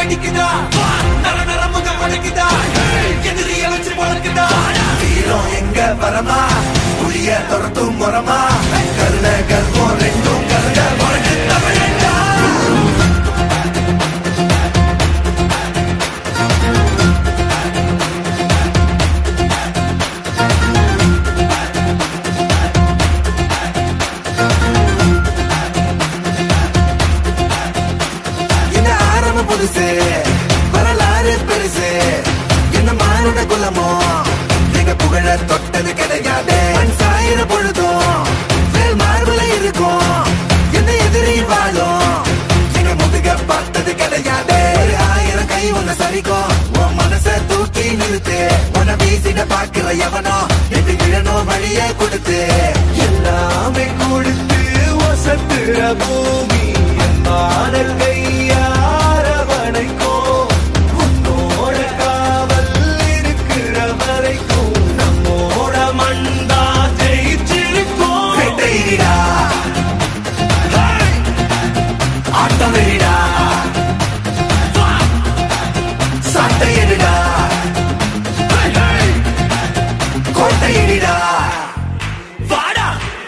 வெடிக்குதா வா, நர நர முக முடக்குதா எதிரிய வச்சு முழக்குதா வீரம் எங்க வரமா புளிய துரத்தும் முறமா கருண கர்வம் ரெண்டும் கருண முழக்கு தமிழண்டா இந்த ஆரம்பம் புதுசு வரலாறு பெருசு என்ன மானுட குலமோ எங்க புகழ தொட்டது கிடையாது மண் சாயிர பொழுதும் வேல் மார்புல இருக்கும் என்ன எதிரி வாழும் எங்க முதுக பார்த்தது கிடையாது ஒரு ஆயிரம் கை உன்னை சரிக்கும் உன் மனச தூக்கி நிறுத்து உன்னை வீசிட பாக்குற எவனோ எட்டு விழணும் வழியே கொடுத்து எல்லாமே கொடுத்து வசத்துற பூமி மாடல் கையாரவணைக்கோ உன்னோட காவல் இருக்கிற வரைக்கும் நம்மோட மண்டா ஜெயிச்சிருக்கோம் வெட்டையிடா ஆட்டம் வெறிடா சட்டையிடா கோட்டையிடா வாடா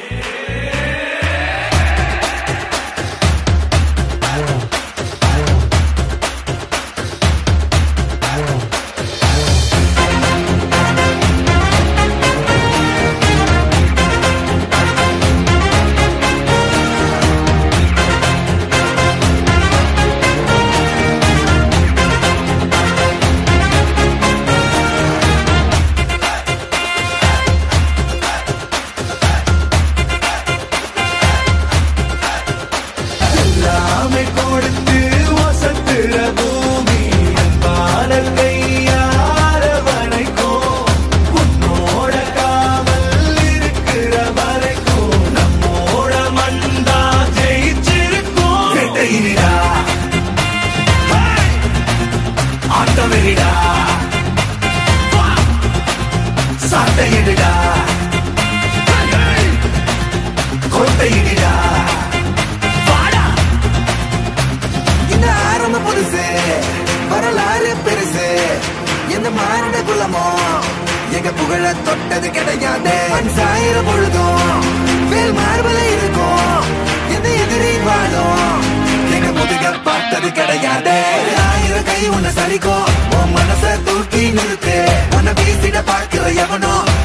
எல்லாமே கொடுத்து வசத்துற பூமி பாடல் கையாரவணைக்கும் உன்னோட காவல் இருக்கிற வரைக்கும் நம்மோட மண்டா ஜெயிச்சிருக்கும் வெட்டையிடா ஆட்டம் வெறிடா சாட்டையிடா கோட்டையிடா வாடா இந்த ஆரம்ப புதுசு வரலாறு பெருசு எந்த மானிட குலமோ எங்க புகழ தொட்டது கிடையாது மண் சாயிர பொழுதும் வேல் மார்பல இருக்கும் எந்த எதிரி வாழும் எங்க முதுக பார்த்தது கிடையாது ஒரு ஆயிரம் கை உன்னை சரிக்கும் உன் மனச தூக்கி நிறுத்து உன்னை வீசிட பார்க்கிற எவனோ